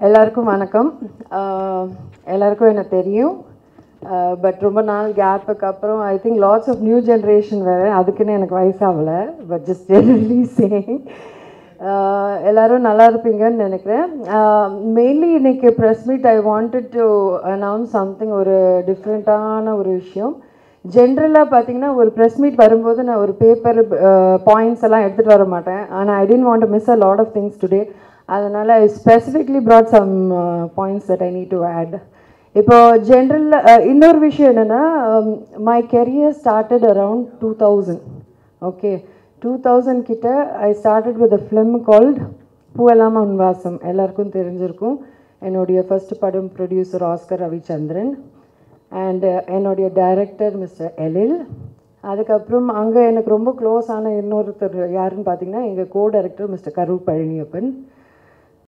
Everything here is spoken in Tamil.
எல்லாருக்கும் வணக்கம் ஆஹ் எல்லாருக்கும் எனக்கு தெரியும் பட் ரொம்ப நாள் கேப்புக்கு அப்புறம் I think lots of new generation வேறு அதுக்குன்னு எனக்கு வயசாகலை பட் ஜஸ்ட் ஜெனரலி சேங் எல்லாரும் நல்லா இருப்பீங்கன்னு நினைக்கிறேன் மெயின்லி இன்னைக்கு press meet I wanted to announce something ஒரு டிஃப்ரெண்ட்டான ஒரு விஷயம் ஜென்ரலாக பார்த்தீங்கன்னா ஒரு ப்ரெஸ் மீட் வரும்போது நான் ஒரு பேப்பர் பாயிண்ட்ஸ் எல்லாம் எடுத்துகிட்டு வர மாட்டேன் ஆனால் I didn't want miss a lot of things today அதனால் I specifically brought some points that I need to add இப்போ ஜென்ரல் இன்னொரு விஷயம் என்னென்னா my career started around two thousand okay two thousand கிட்ட I started with a film called Poovellam Unvasam எல்லாருக்கும் தெரிஞ்சிருக்கும் என்னுடைய ஃபர்ஸ்ட் படம் ப்ரொடியூசர் ஆஸ்கர் ரவிச்சந்திரன் அண்ட் என்னுடைய டைரக்டர் மிஸ்டர் எலில் அதுக்கப்புறம் அங்கே எனக்கு ரொம்ப க்ளோஸ் ஆன இன்னொருத்தர் யாருன்னு பார்த்தீங்கன்னா எங்கள் கோ டைரக்டர் மிஸ்டர் கரு பழனியப்பன்